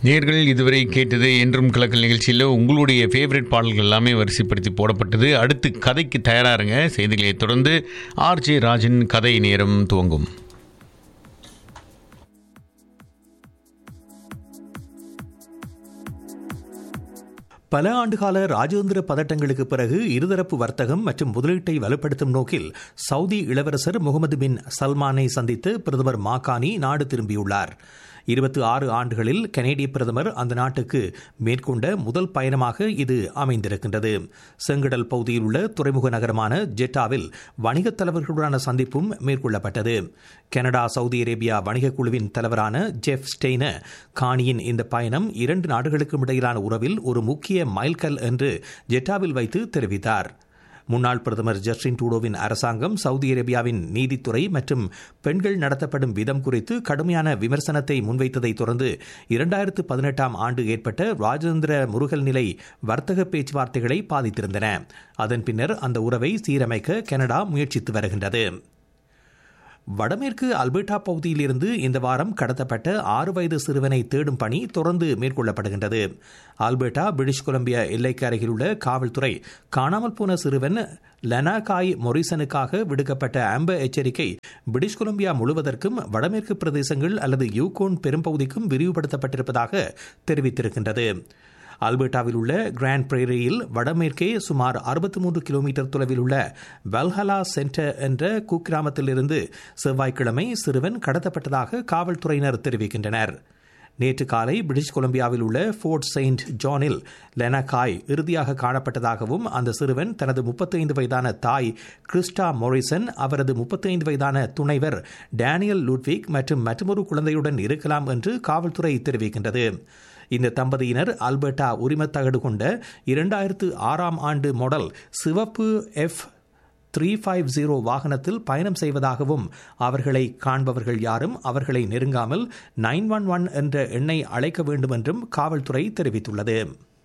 நேர்கள் இதுவரை கேட்டது என்றும் கலக்கல் நிகழ்ச்சியில் உங்களுடைய ஃபேவரட் பாடல்கள் எல்லாமே வரிசைப்படுத்தி போடப்பட்டது அடுத்து கதைக்கு தயாராருங்க செய்திகளை தொடர்ந்து ஆர்ஜே ராஜன் கதை நேரம் துவங்கும் பல ஆண்டுகால ராஜேந்திர பதட்டங்களுக்கு பிறகு இருதரப்பு வர்த்தகம் மற்றும் முதலீட்டை வலுப்படுத்தும் நோக்கில் சவுதி இளவரசர் முகமது பின் சல்மானை சந்தித்து பிரதமர் மாகானி நாடு திரும்பியுள்ளார் இருபத்தி ஆறு ஆண்டுகளில் கனேடிய பிரதமர் அந்த நாட்டுக்கு மேற்கொண்ட முதல் பயணமாக இது அமைந்திருக்கின்றது செங்கடல் பகுதியில் உள்ள துறைமுக நகரமான ஜெட்டாவில் வணிகத் தலைவர்களுடனான சந்திப்பும் மேற்கொள்ளப்பட்டது கனடா சவுதி அரேபியா வணிகக் குழுவின் தலைவரான ஜெஃப் ஸ்டெய்ன காணியின் இந்த பயணம் இரண்டு நாடுகளுக்கும் இடையிலான உறவில் ஒரு முக்கிய மைல்கல் என்று ஜெட்டாவில் வைத்து தெரிவித்தார் முன்னாள் பிரதமர் ஜஸ்டின் டூடோவின் அரசாங்கம் சவுதி அரேபியாவின் நீதித்துறை மற்றும் பெண்கள் நடத்தப்படும் விதம் குறித்து கடுமையான விமர்சனத்தை முன்வைத்ததை தொடர்ந்து இரண்டாயிரத்து பதினெட்டாம் ஆண்டு ஏற்பட்ட ராஜேந்திர முருகல் நிலை வர்த்தக பேச்சுவார்த்தைகளை பாதித்திருந்தன அதன் பின்னர் அந்த உறவை சீரமைக்க கனடா முயற்சித்து வருகின்றது வடமேற்கு அல்பர்டா பகுதியிலிருந்து இந்த வாரம் கடத்தப்பட்ட ஆறு வயது சிறுவனை தேடும் பணி தொடர்ந்து மேற்கொள்ளப்படுகின்றது ஆல்பர்டா பிரிட்டிஷ் கொலம்பியா எல்லைக்கு அருகில் உள்ள காவல்துறை காணாமல் போன சிறுவன் லனாகாய் மொரிசனுக்காக விடுக்கப்பட்ட ஆம்பர் எச்சரிக்கை பிரிட்டிஷ் கொலம்பியா முழுவதற்கும் வடமேற்கு பிரதேசங்கள் அல்லது யூகோன் பெரும்பகுதிக்கும் விரிவுபடுத்தப்பட்டிருப்பதாக தெரிவித்திருக்கின்றது அல்பர்டாவில் உள்ள கிராண்ட் பிரேரியில் வடமேற்கே சுமார் அறுபத்தி மூன்று கிலோமீட்டர் தொலைவில் உள்ள வல்ஹலா சென்டர் என்ற குக்கிராமத்திலிருந்து செவ்வாய்க்கிழமை சிறுவன் கடத்தப்பட்டதாக காவல்துறையினர் தெரிவிக்கின்றனர் நேற்று காலை பிரிட்டிஷ் கொலம்பியாவில் உள்ள ஃபோர்ட் செயின்ட் ஜானில் லெனகாய் இறுதியாக காணப்பட்டதாகவும் அந்த சிறுவன் தனது முப்பத்தைந்து வயதான தாய் கிறிஸ்டா மொரிசன் அவரது முப்பத்தைந்து வயதான துணைவர் டேனியல் லுட்விக் மற்றும் மற்றொரு குழந்தையுடன் இருக்கலாம் என்று காவல்துறை தெரிவிக்கின்றது இந்த தம்பதியினர் அல்பர்டா உரிமத்தகடு கொண்ட இரண்டாயிரத்து ஆறாம் ஆண்டு மாடல் சிவப்பு எஃப் த்ரீ ஃபைவ் ஜீரோ வாகனத்தில் பயணம் செய்வதாகவும் அவர்களை காண்பவர்கள் யாரும் அவர்களை நெருங்காமல் நைன் ஒன் ஒன் என்ற எண்ணை அழைக்க வேண்டும் என்றும் காவல்துறை தெரிவித்துள்ளது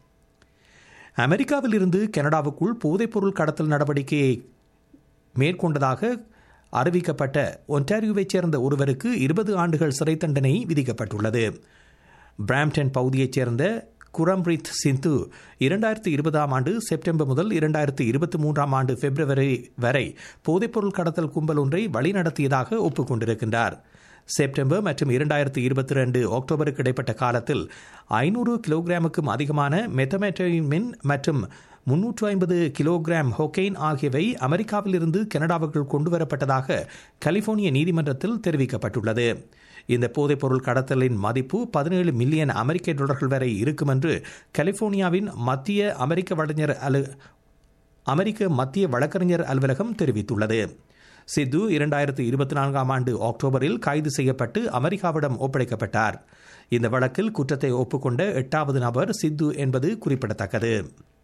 அமெரிக்காவில் இருந்து கனடாவுக்குள் போதைப்பொருள் கடத்தல் நடவடிக்கையை மேற்கொண்டதாக அறிவிக்கப்பட்ட ஒன்டாரியோவைச் சேர்ந்த ஒருவருக்கு இருபது ஆண்டுகள் சிறை தண்டனை விதிக்கப்பட்டுள்ளது பிராம்டன் பகுதியைச் சேர்ந்த குரம்ரித் சிந்து இரண்டாயிரத்தி இருபதாம் ஆண்டு செப்டம்பர் முதல் இரண்டாயிரத்தி இருபத்தி மூன்றாம் ஆண்டு பிப்ரவரி வரை போதைப்பொருள் கடத்தல் கும்பல் ஒன்றை வழிநடத்தியதாக ஒப்புக்கொண்டிருக்கின்றார் செப்டம்பர் மற்றும் இரண்டாயிரத்தி இருபத்தி ரெண்டு அக்டோபருக்கு இடைப்பட்ட காலத்தில் ஐநூறு கிலோகிராமுக்கும் அதிகமான மெத்தமெட்டமின் மற்றும் முன்னூற்று ஐம்பது கிலோகிராம் ஹொக்கெயின் ஆகியவை அமெரிக்காவிலிருந்து கனடாவுக்குள் கொண்டுவரப்பட்டதாக கலிபோர்னிய நீதிமன்றத்தில் தெரிவிக்கப்பட்டுள்ளது இந்த போதைப்பொருள் கடத்தலின் மதிப்பு பதினேழு மில்லியன் அமெரிக்க டாலர்கள் வரை இருக்கும் என்று கலிபோர்னியாவின் மத்திய அமெரிக்க வழஞர் அலு அமெரிக்க மத்திய வழக்கறிஞர் அலுவலகம் தெரிவித்துள்ளது சித்து இரண்டாயிரத்தி இருபத்தி நான்காம் ஆண்டு அக்டோபரில் கைது செய்யப்பட்டு அமெரிக்காவிடம் ஒப்படைக்கப்பட்டார் இந்த வழக்கில் குற்றத்தை ஒப்புக்கொண்ட எட்டாவது நபர் சித்து என்பது குறிப்பிடத்தக்கது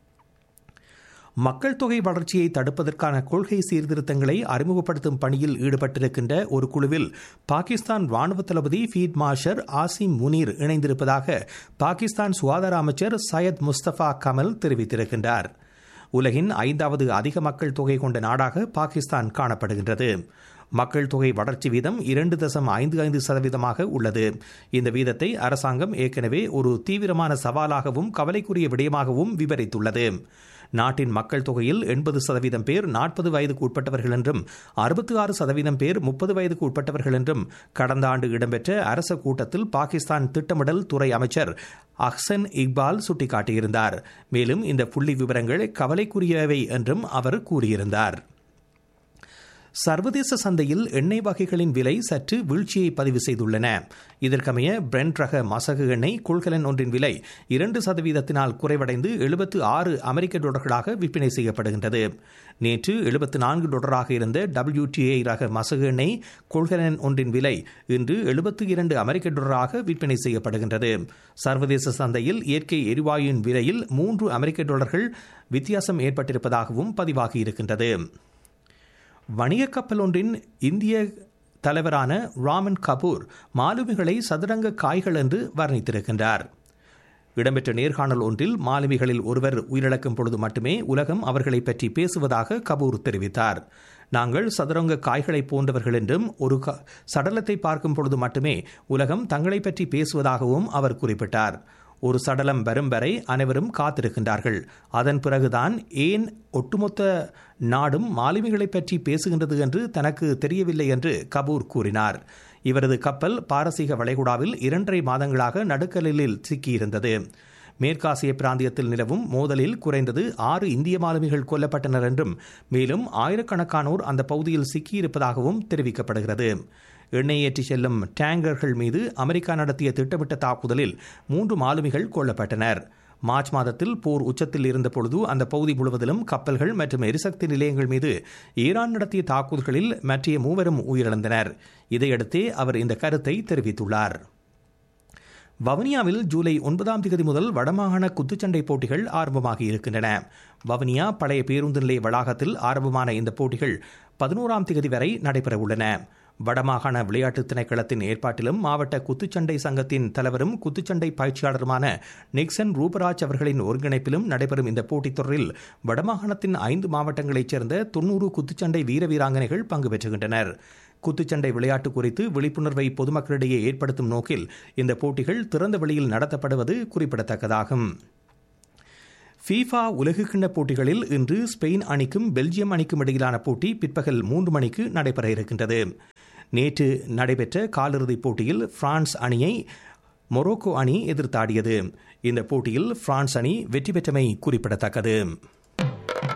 மக்கள் தொகை வளர்ச்சியை தடுப்பதற்கான கொள்கை சீர்திருத்தங்களை அறிமுகப்படுத்தும் பணியில் ஈடுபட்டிருக்கின்ற ஒரு குழுவில் பாகிஸ்தான் ராணுவ தளபதி ஃபீட் மார்ஷர் ஆசிம் முனீர் இணைந்திருப்பதாக பாகிஸ்தான் சுகாதார அமைச்சர் சையத் முஸ்தபா கமல் தெரிவித்திருக்கின்றார் உலகின் ஐந்தாவது அதிக மக்கள் தொகை கொண்ட நாடாக பாகிஸ்தான் காணப்படுகின்றது மக்கள் தொகை வளர்ச்சி வீதம் இரண்டு தசம் ஐந்து ஐந்து சதவீதமாக உள்ளது இந்த வீதத்தை அரசாங்கம் ஏற்கனவே ஒரு தீவிரமான சவாலாகவும் கவலைக்குரிய விடயமாகவும் விவரித்துள்ளது நாட்டின் மக்கள் தொகையில் எண்பது சதவீதம் பேர் நாற்பது வயதுக்கு உட்பட்டவர்கள் என்றும் அறுபத்தி ஆறு சதவீதம் பேர் முப்பது வயதுக்கு உட்பட்டவர்கள் என்றும் கடந்த ஆண்டு இடம்பெற்ற அரச கூட்டத்தில் பாகிஸ்தான் திட்டமிடல் துறை அமைச்சர் அஹ்சன் இக்பால் சுட்டிக்காட்டியிருந்தார் மேலும் இந்த புள்ளி விவரங்கள் கவலைக்குரியவை என்றும் அவர் கூறியிருந்தார் சர்வதேச சந்தையில் எண்ணெய் வகைகளின் விலை சற்று வீழ்ச்சியை பதிவு செய்துள்ளன இதற்கமைய பிரெண்ட் ரக மசகு எண்ணெய் கொள்கலன் ஒன்றின் விலை இரண்டு சதவீதத்தினால் குறைவடைந்து எழுபத்து ஆறு அமெரிக்க டாலர்களாக விற்பனை செய்யப்படுகின்றது நேற்று எழுபத்து நான்கு டாலராக இருந்த டபிள்யூடிஐ ரக மசகு எண்ணெய் கொள்கலன் ஒன்றின் விலை இன்று எழுபத்து இரண்டு அமெரிக்க டாலராக விற்பனை செய்யப்படுகின்றது சர்வதேச சந்தையில் இயற்கை எரிவாயுவின் விலையில் மூன்று அமெரிக்க டாலர்கள் வித்தியாசம் ஏற்பட்டிருப்பதாகவும் பதிவாகியிருக்கின்றது வணிக கப்பல் ஒன்றின் இந்திய தலைவரான ராமன் கபூர் மாலுமிகளை சதுரங்க காய்கள் என்று வர்ணித்திருக்கின்றார் இடம்பெற்ற நேர்காணல் ஒன்றில் மாலுமிகளில் ஒருவர் உயிரிழக்கும் பொழுது மட்டுமே உலகம் அவர்களை பற்றி பேசுவதாக கபூர் தெரிவித்தார் நாங்கள் சதுரங்க காய்களை போன்றவர்கள் என்றும் ஒரு சடலத்தை பார்க்கும் பொழுது மட்டுமே உலகம் தங்களை பற்றி பேசுவதாகவும் அவர் குறிப்பிட்டார் ஒரு சடலம் வரும் வரை அனைவரும் காத்திருக்கின்றார்கள் அதன் பிறகுதான் ஏன் ஒட்டுமொத்த நாடும் மாலுமிகளை பற்றி பேசுகின்றது என்று தனக்கு தெரியவில்லை என்று கபூர் கூறினார் இவரது கப்பல் பாரசீக வளைகுடாவில் இரண்டரை மாதங்களாக நடுக்கலில் சிக்கியிருந்தது மேற்காசிய பிராந்தியத்தில் நிலவும் மோதலில் குறைந்தது ஆறு இந்திய மாலுமிகள் கொல்லப்பட்டனர் என்றும் மேலும் ஆயிரக்கணக்கானோர் அந்த பகுதியில் சிக்கியிருப்பதாகவும் தெரிவிக்கப்படுகிறது எண்ணெய் ஏற்றி செல்லும் டேங்கர்கள் மீது அமெரிக்கா நடத்திய திட்டமிட்ட தாக்குதலில் மூன்று மாலுமிகள் கொல்லப்பட்டனர் மார்ச் மாதத்தில் போர் உச்சத்தில் இருந்த பொழுது அந்த பகுதி முழுவதிலும் கப்பல்கள் மற்றும் எரிசக்தி நிலையங்கள் மீது ஈரான் நடத்திய தாக்குதல்களில் மற்ற மூவரும் உயிரிழந்தனர் இதையடுத்தே அவர் இந்த கருத்தை தெரிவித்துள்ளார் வவனியாவில் ஜூலை ஒன்பதாம் தேதி முதல் வடமாகாண குத்துச்சண்டை போட்டிகள் ஆரம்பமாகி இருக்கின்றன வவனியா பழைய பேருந்து நிலைய வளாகத்தில் ஆரம்பமான இந்த போட்டிகள் பதினோராம் தேதி வரை நடைபெறவுள்ளன வடமாகாண விளையாட்டு திணைக்களத்தின் ஏற்பாட்டிலும் மாவட்ட குத்துச்சண்டை சங்கத்தின் தலைவரும் குத்துச்சண்டை பயிற்சியாளருமான நிக்சன் ரூபராஜ் அவர்களின் ஒருங்கிணைப்பிலும் நடைபெறும் இந்த போட்டித் தொடரில் வடமாகாணத்தின் ஐந்து மாவட்டங்களைச் சேர்ந்த தொன்னூறு குத்துச்சண்டை வீர வீராங்கனைகள் பங்கு பெற்றுகின்றனர் குத்துச்சண்டை விளையாட்டு குறித்து விழிப்புணர்வை பொதுமக்களிடையே ஏற்படுத்தும் நோக்கில் இந்த போட்டிகள் திறந்த வெளியில் நடத்தப்படுவது குறிப்பிடத்தக்கதாகும் ஃபீஃபா உலகக்கிண்ண போட்டிகளில் இன்று ஸ்பெயின் அணிக்கும் பெல்ஜியம் அணிக்கும் இடையிலான போட்டி பிற்பகல் மூன்று மணிக்கு நடைபெற இருக்கின்றது நேற்று நடைபெற்ற காலிறுதிப் போட்டியில் பிரான்ஸ் அணியை மொரோக்கோ அணி எதிர்த்தாடியது இந்த போட்டியில் பிரான்ஸ் அணி வெற்றி பெற்றமை குறிப்பிடத்தக்கது